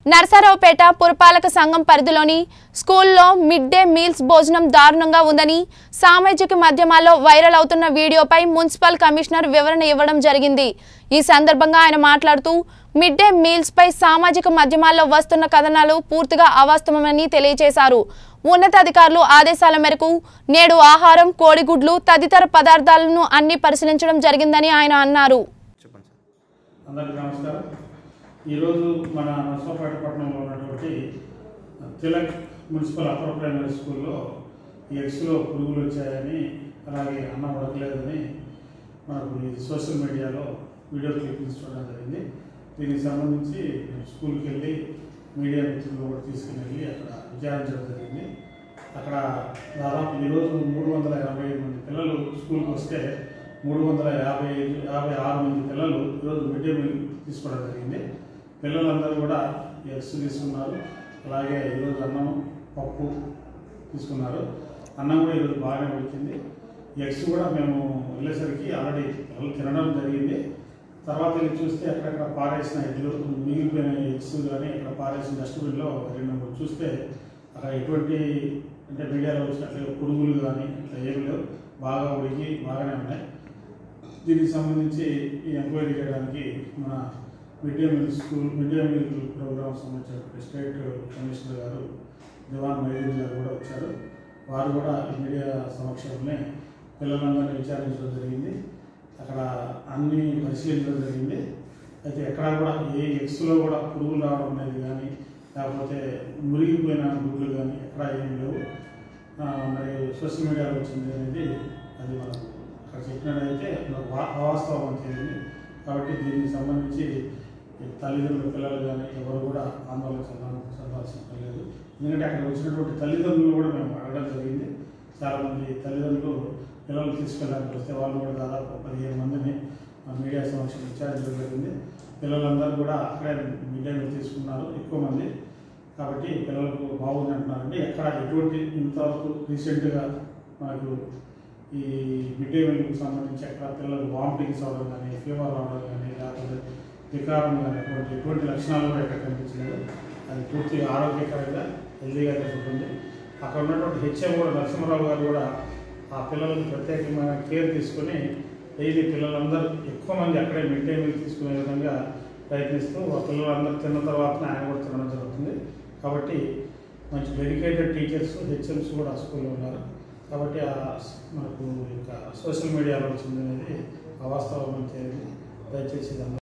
నరసరావుపేట పురపాలక సంఘం పరిధిలోని స్కూల్లో మిడ్ డే మీల్స్ భోజనం దారుణంగా ఉందని సామాజిక మాధ్యమాల్లో వైరల్ అవుతున్న వీడియోపై మున్సిపల్ కమిషనర్ వివరణ ఇవ్వడం జరిగింది ఈ సందర్భంగా ఆయన మాట్లాడుతూ మిడ్ డే మీల్స్ పై సామాజిక మాధ్యమాల్లో వస్తున్న కథనాలు పూర్తిగా అవాస్తవమని తెలియజేశారు ఉన్నతాధికారులు ఆదేశాల మేరకు నేడు ఆహారం కోడిగుడ్లు తదితర పదార్థాలను అన్ని పరిశీలించడం జరిగిందని ఆయన అన్నారు చెప్పండి సార్ అందరికీ నమస్కారం ఈరోజు మన నర్సరావుపేట పట్టణంలో ఉన్నటువంటి తిలక్ మున్సిపల్ అప్పర్ ప్రైమరీ స్కూల్లో ఈ ఎగ్స్లో పురుగులు వచ్చాయని అలాగే అన్నం ఉడకలేదని మనకు ఈ సోషల్ మీడియాలో వీడియో క్లిప్పింగ్స్ చూడడం జరిగింది దీనికి సంబంధించి నేను స్కూల్కి వెళ్ళి మీడియా మిత్రులు కూడా తీసుకుని వెళ్ళి అక్కడ విచారించడం జరిగింది అక్కడ దాదాపు ఈరోజు మూడు వందల ఎనభై ఐదు మంది పిల్లలు స్కూల్కి వస్తే మూడు వందల యాభై ఐదు యాభై ఆరు మంది పిల్లలు ఈరోజు మిడ్ డే మీల్ తీసుకోవడం జరిగింది పిల్లలందరూ కూడా ఎగ్స్ తీసుకున్నారు అలాగే ఈరోజు అన్నం పప్పు తీసుకున్నారు అన్నం కూడా ఈరోజు బాగానే ఉడికింది ఎగ్స్ కూడా మేము వెళ్ళేసరికి ఆల్రెడీ పిల్లలు తినడం జరిగింది తర్వాత వెళ్ళి చూస్తే అక్కడక్కడ పారేసిన ఎగ్లు మిగిలిపోయిన ఎగ్స్ కానీ ఇక్కడ పారేసిన డస్ట్బిన్లో రెండు మూడు చూస్తే అక్కడ ఎటువంటి అంటే మీడియాలో వచ్చినట్లుగా పురుగులు కానీ ఇట్లా ఏమి లేవు బాగా ఉడికి బాగానే ఉన్నాయి దీనికి సంబంధించి ఈ ఎంక్వైరీ చేయడానికి మన mid day meal school mid day meal programme సంబంధించిన స్టేట్ కమిషనర్ గారు దివాన్ మైదీన్ గారు కూడా వచ్చారు వారు కూడా ఈ మీడియా సమక్షంలోనే పిల్లలందరినీ విచారించడం జరిగింది అక్కడ అన్ని పరిశీలించడం జరిగింది అయితే ఎక్కడా కూడా ఏ ఎగ్స్లో కూడా పురుగులు రావడం అనేది కానీ లేకపోతే మురిగిపోయిన గుడ్లు కానీ ఎక్కడా ఏమి లేవు ఆ, మరి సోషల్ మీడియాలో వచ్చింది అనేది అది మనకు అక్కడ చెప్పినట్టయితే మనకు వా- అవాస్తవం అని తేలింది కాబట్టి దీనికి సంబంధించి ఈ తల్లిదండ్రుల పిల్లలు కానీ ఎవరు కూడా ఆందోళన చెందాల్సిన చెందాల్సిన పని లేదు ఎందుకంటే అక్కడ వచ్చినటువంటి తల్లిదండ్రులు కూడా మేము అడగడం జరిగింది చాలామంది తల్లిదండ్రులు పిల్లలు తీసుకెళ్ళడానికి వస్తే వాళ్ళు కూడా దాదాపు పదిహేను మందిని మా మీడియా సమక్షం విచారించడం జరిగింది పిల్లలందరూ కూడా అక్కడే మిడ్ డే మీల్ తీసుకున్నారు ఎక్కువ మంది కాబట్టి పిల్లలకు బాగుంది అంటున్నారండి ఎక్కడ ఎటువంటి ఇంతవరకు రీసెంట్గా మనకు ఈ మిడ్ డే మీల్కి సంబంధించి ఎక్కడ పిల్లలకు వామిటింగ్స్ అవ్వడం కానీ ఫీవర్ రావడం కానీ లేకపోతే వికారం కానీ అటువంటి ఎటువంటి లక్షణాలు కూడా ఎక్కడ కనిపించలేదు అది పూర్తిగా ఆరోగ్యకరంగా హెల్దీగా జరుగుతుంది అక్కడ ఉన్నటువంటి హెచ్ఎం కూడా నరసింహరావు గారు కూడా ఆ పిల్లలకు ప్రత్యేకమైన కేర్ తీసుకొని డైలీ పిల్లలందరూ ఎక్కువ మంది అక్కడే మిడ్ డే మీల్ తీసుకునే విధంగా ప్రయత్నిస్తూ ఆ పిల్లలందరూ తిన్న తర్వాత ఆయన కూడా తినడం జరుగుతుంది కాబట్టి మంచి డెడికేటెడ్ టీచర్స్ హెచ్ఎంస్ కూడా ఆ స్కూల్లో ఉన్నారు కాబట్టి ఆ స్- మనకు ఇంకా సోషల్ మీడియాలో వచ్చింది అనేది అవాస్తవం అని తేలింది దయచేసి ఇదంతా